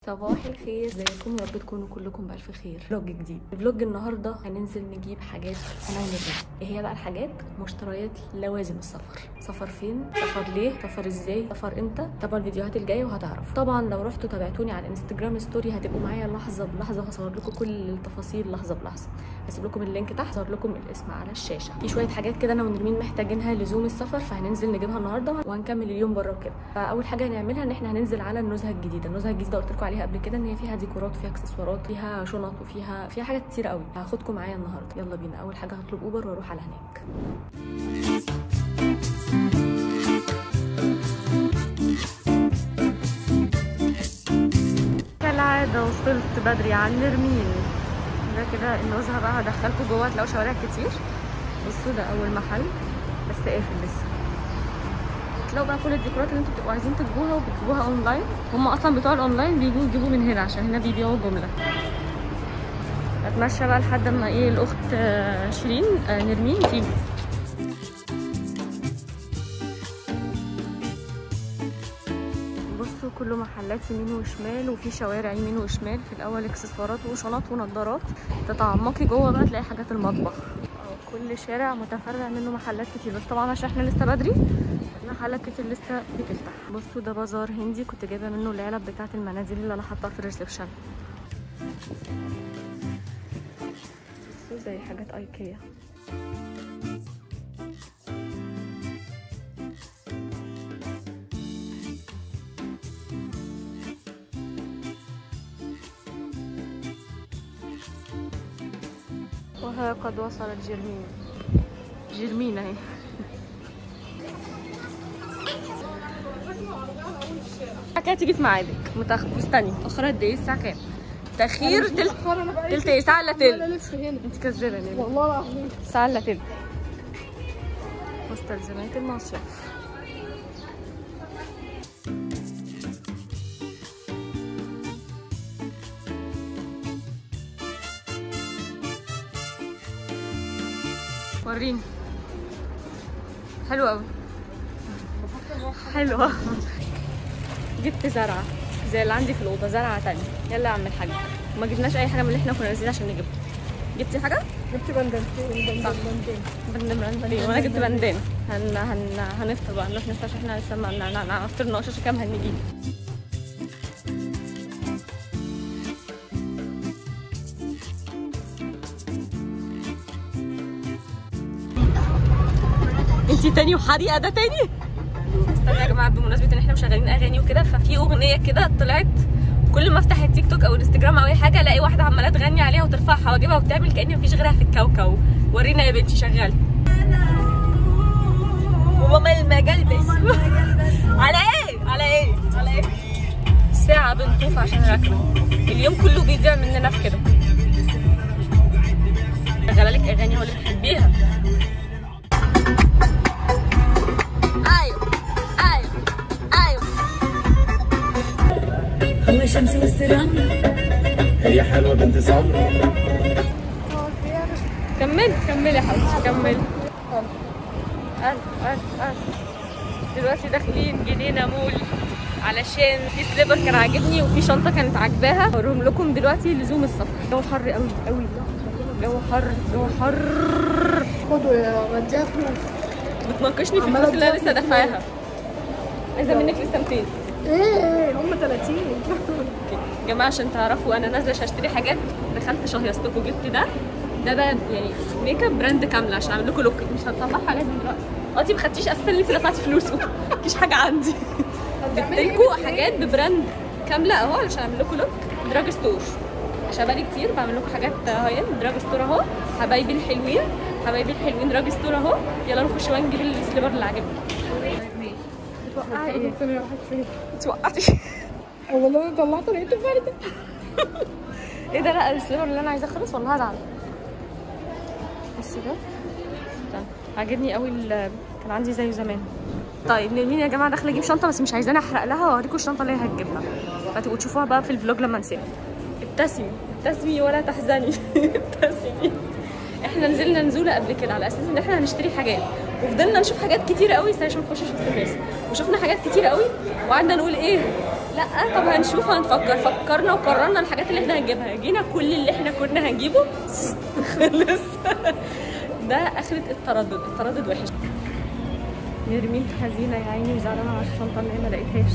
صباح الخير ازيكم يا رب تكونوا كلكم بالف خير فلوج جديد فلوج النهارده هننزل نجيب حاجات انا ونرمين ايه هي بقى الحاجات مشتريات لوازم السفر سفر فين سفر ليه سفر ازاي سفر امتى طبعا الفيديوهات الجايه وهتعرفوا طبعا لو رحتوا تابعتوني على الانستجرام ستوري هتبقوا معايا لحظه بلحظه وهصور لكم كل التفاصيل لحظه بلحظه هسيب لكم اللينك تحت هظهر لكم الاسم على الشاشه في شويه حاجات كده انا ونرمين محتاجينها لزوم السفر فهننزل نجيبها النهارده وهنكمل اليوم بره وكده فاول حاجه هنعملها ان احنا هننزل على النزهه الجديده النزهه الجديده قلت لكم عليها قبل كده ان هي فيها ديكورات وفيها اكسسوارات فيها شنط وفيها فيها حاجات كتير قوي هاخدكم معايا النهارده يلا بينا اول حاجه هطلب اوبر واروح على هناك كالعاده وصلت بدري عن نرمين ده كده النزهه بقى هدخلكم جوه هتلاقوا شوارع كتير بصوا ده اول محل بس قافل لسه تلاقوا بقى كل الديكورات اللي انتوا بتبقوا عايزين تجيبوها وبتجيبوها اونلاين هم اصلا بتوع الاونلاين بيجوا يجيبوا من هنا عشان هنا بيبيعوا جمله اتمشى بقى لحد ما ايه الاخت آه، شيرين آه، نرمين تيجي بصوا كله محلات يمين وشمال وفي شوارع يمين وشمال في الاول اكسسوارات وشنط ونضارات تتعمقي جوه بقى تلاقي حاجات المطبخ أو كل شارع متفرع منه محلات كتير بس طبعا عشان احنا لسه بدري في محلات كتير لسه بتفتح بصوا ده بازار هندي كنت جايبه منه العلب بتاعه المناديل اللي انا حاطاها في الريسبشن بصوا زي حاجات ايكيا وها قد وصلت جيرمين جيرمين اهي الساعة تيجي في ميعادك متأخر مستني متأخرة قد ايه الساعة كام؟ تأخير تلت تلت ايه ساعة الا تلت لسه هنا انت كذابة ليه؟ والله العظيم ساعة الا تلت مستلزمات المصيف وريني حلو قوي حلوة جبت زرعة زي اللي عندي في الأوضة زرعة تانية يلا يا عم الحاج ما جبناش أي حاجة من اللي احنا كنا نازلين عشان نجيبها جبتي حاجة؟ جبت بندانتين صح. بندانتين بندم بندم وانا جبت بندان هن هن هنفطر بقى نروح نفطر عشان احنا لسه ما ما- ما ما فطرناش عشان كده هنيجي انتي تاني وحريقه ده تاني استنى يا جماعه بمناسبه ان احنا مشغلين اغاني وكده ففي اغنيه كده طلعت كل ما افتح التيك توك او الانستجرام او اي حاجه الاقي واحده عماله تغني عليها وترفع حواجبها وبتعمل كأن مفيش غيرها في الكوكب ورينا يا بنتي شغال وماما المجال بس على ايه على ايه على ايه ساعة بنطوف عشان راكبة اليوم كله بيضيع مننا في كده شغالة لك اغاني هو اللي بتحبيها ايوه ايوه ايوه هو شمس والسرام هي حلوة بنت سمرة كملي كملي يا حبيبتي كملي قال قال قال دلوقتي داخلين جنينة مول علشان في سليبر كان عاجبني وفي شنطة كانت عاجباها هوريهم لكم دلوقتي لزوم السفر الجو حر قوي قوي جو حر جو حر خدوا يا وديها فلوس بتناقشني في عمالة الفلوس اللي انا لسه تزقني دافعاها عايزة منك لسه 200 ايه هم 30 يا جماعه عشان تعرفوا انا نازله عشان اشتري حاجات دخلت شهيصتكم جبت ده ده بقى يعني ميك اب براند كامله عشان اعمل لكم لوك مش هطلعها لازم دلوقتي اه انتي ما خدتيش اساسا اللي انت دفعتي فلوسه مفيش حاجه عندي جبت لكم حاجات ببراند كامله اهو علشان اعمل لكم لوك دراج ستور عشان بقالي كتير بعمل لكم حاجات هاي دراج ستور اهو حبايبي الحلوين حبايبي الحلوين دراج ستور اهو يلا نخش بقى نجيب السليبر اللي عاجبني توقعي ايه؟ قلت له راحت فين توقعتي والله انا طلعت لقيته فردة ايه ده لا السليبر اللي انا عايزاه خلص والله هزعل بص ده استنى عاجبني قوي ال- كان عندي زيه زمان طيب نرمين يا جماعه داخله اجيب شنطه بس مش عايزاني احرق لها واوريكم الشنطه اللي هي هتجيبها فتبقوا تشوفوها بقى في الفلوج لما نسيبها ابتسمي ابتسمي ولا تحزني ابتسمي احنا نزلنا نزوله قبل كده على اساس ان احنا هنشتري حاجات وفضلنا نشوف حاجات كتير قوي بس عشان ما نخشش في الناس وشفنا حاجات كتير قوي وقعدنا نقول ايه لا طب هنشوف هنفكر فكرنا وقررنا الحاجات اللي احنا هنجيبها جينا كل اللي احنا كنا هنجيبه خلص ده اخرة التردد التردد وحش نرمين حزينة يا عيني وزعلانة على الشنطة اللي هي ما لقيتهاش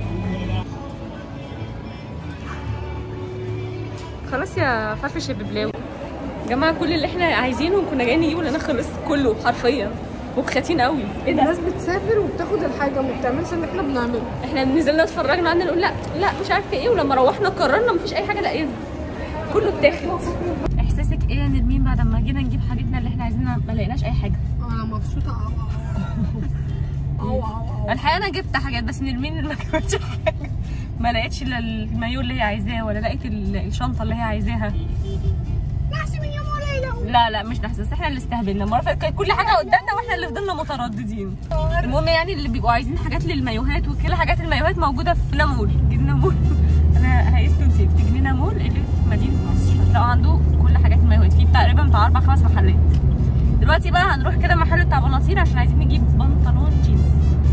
خلاص يا فرفش يا ببلاوي يا جماعة كل اللي احنا عايزينه كنا جايين نجيبه لنا خلص كله حرفيا وبخاتين قوي ايه ده الناس بتسافر وبتاخد الحاجه وما بتعملش اللي احنا بنعمله احنا نزلنا اتفرجنا عندنا نقول لا لا مش عارفه ايه ولما روحنا قررنا مفيش اي حاجه لاقيينها كله اتاخد احساسك ايه يا نرمين بعد ما جينا نجيب حاجتنا اللي احنا عايزينها ما لقيناش اي حاجه انا مبسوطه قوي قوي قوي الحقيقه انا جبت حاجات بس نرمين ما جابتش حاجه ما لقيتش الا المايو اللي هي عايزاه ولا لقيت ال- الشنطه اللي هي عايزاها نحسب من يوم وليله لا لا مش نحس بس احنا اللي استهبلنا المره اللي فاتت كانت كل حاجه قدامنا واحنا اللي فضلنا مترددين المهم يعني اللي بيبقوا عايزين حاجات للمايوهات وكل حاجات المايوهات موجوده في نامول جبنا مول انا هيست نسيت في جنينه مول اللي في مدينه نصر هتلاقوا عنده كل حاجات المايوهات فيه تقريبا بتاع اربع خمس محلات دلوقتي بقى هنروح كده محل بتاع بناطيل عشان عايزين نجيب بنطلون جينز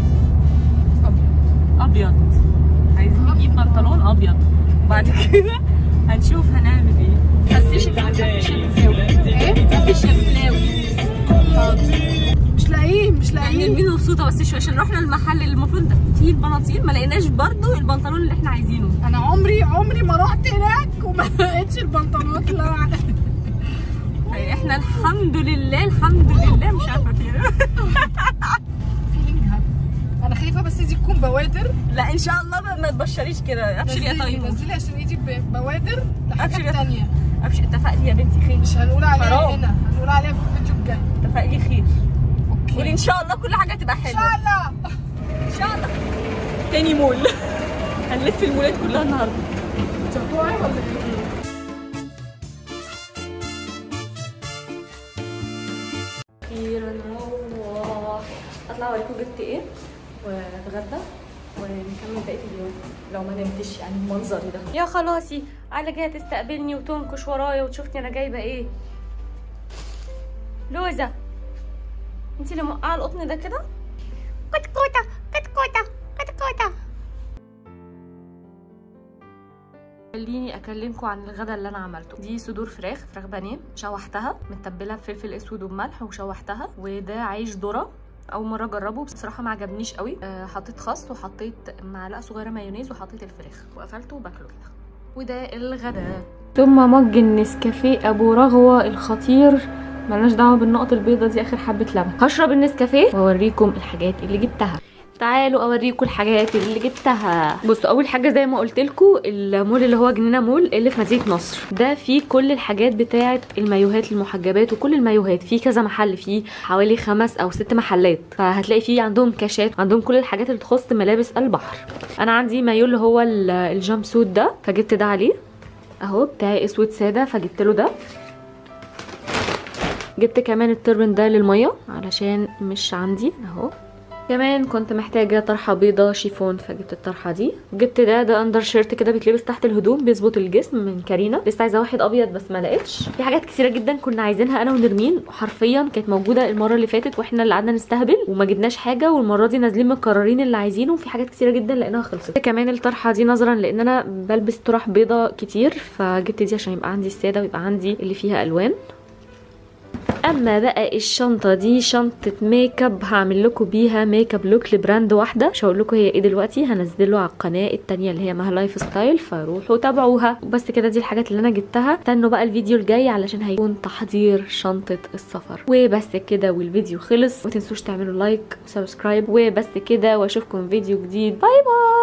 ابيض عايزين نجيب بنطلون ابيض وبعد كده هنشوف هنعمل ايه فتش فتش يا بلاوي فتش يا بلاوي مش لاقيين مش يعني لاقيين نرمين مبسوطه بس شويه عشان رحنا المحل اللي المفروض فيه البناطيل ما لقيناش برضو البنطلون اللي احنا عايزينه انا عمري عمري ما رحت هناك وما لقيتش البنطلونات اللي انا عايزاها. احنا الحمد لله الحمد لله مش عارفه في ايه فيلينج هابي انا خايفه بس دي تكون بوادر لا ان شاء الله ما ما تبشريش كده ابشري يا نزلي طيب نزلي عشان ايدي ب- بوادر أبشر لحاجات يا- تانية ابشر اتفقتي يا بنتي خير مش هنقول عليها حرام. هنا هنقول عليها في الفيديو الجاي اتفقي خير اوكي قولي ان شاء الله كل حاجه تبقى ان حلوه شاء الله ان شاء الله تاني مول هنلف المولات كلها النهارده انت هتقعي ولا ايه؟ اخيرا نروح اطلع اوريكم جبت ايه ونتغدى ونكمل بقيه اليوم لو ما نمتش يعني بمنظري ده يا خلاصي على جايه تستقبلني وتنكش ورايا وتشوفني انا جايبه ايه لوزه انت اللي موقعه القطن ده كده كتكوته كتكوته كتكوته خليني اكلمكم عن الغدا اللي انا عملته دي صدور فراخ فراخ بانيه شوحتها متبله بفلفل اسود وبملح وشوحتها وده عيش ذره اول مره اجربه بصراحه ما عجبنيش قوي أه حطيت خس وحطيت معلقه صغيره مايونيز وحطيت الفراخ وقفلته وباكله كده وده الغدا ثم مج النسكافيه ابو رغوه الخطير ملناش دعوه بالنقط البيضه دي اخر حبه لبن هشرب النسكافيه واوريكم الحاجات اللي جبتها تعالوا اوريكم الحاجات اللي جبتها بصوا اول حاجه زي ما قلت لكم المول اللي هو جنينه مول اللي في مدينه نصر ده فيه كل الحاجات بتاعه المايوهات المحجبات وكل المايوهات فيه كذا محل فيه حوالي خمس او ست محلات فهتلاقي فيه عندهم كاشات عندهم كل الحاجات اللي تخص ملابس البحر انا عندي مايو اللي هو ال- الجامب سوت ده فجبت ده عليه اهو بتاعي اسود ساده فجبت له ده جبت كمان التربن ده للميه علشان مش عندي اهو كمان كنت محتاجة طرحة بيضة شيفون فجبت الطرحة دي جبت ده ده اندر شيرت كده بيتلبس تحت الهدوم بيظبط الجسم من كارينا لسه عايزة واحد ابيض بس ما لقيتش في حاجات كتيرة جدا كنا عايزينها انا ونرمين حرفيا كانت موجودة المرة اللي فاتت واحنا اللي قعدنا نستهبل وما جبناش حاجة والمرة دي نازلين مكررين اللي عايزينه وفي حاجات كتيرة جدا لقيناها خلصت كمان الطرحة دي نظرا لان انا بلبس طرح بيضة كتير فجبت دي عشان يبقى عندي السادة ويبقى عندي اللي فيها الوان اما بقى الشنطه دي شنطه ميك اب هعمل لكم بيها ميك اب لوك لبراند واحده مش هقول لكم هي ايه دلوقتي هنزله على القناه التانية اللي هي مها لايف ستايل فروحوا تابعوها وبس كده دي الحاجات اللي انا جبتها استنوا بقى الفيديو الجاي علشان هيكون تحضير شنطه السفر وبس كده والفيديو خلص ما تنسوش تعملوا لايك وسبسكرايب وبس كده واشوفكم فيديو جديد باي باي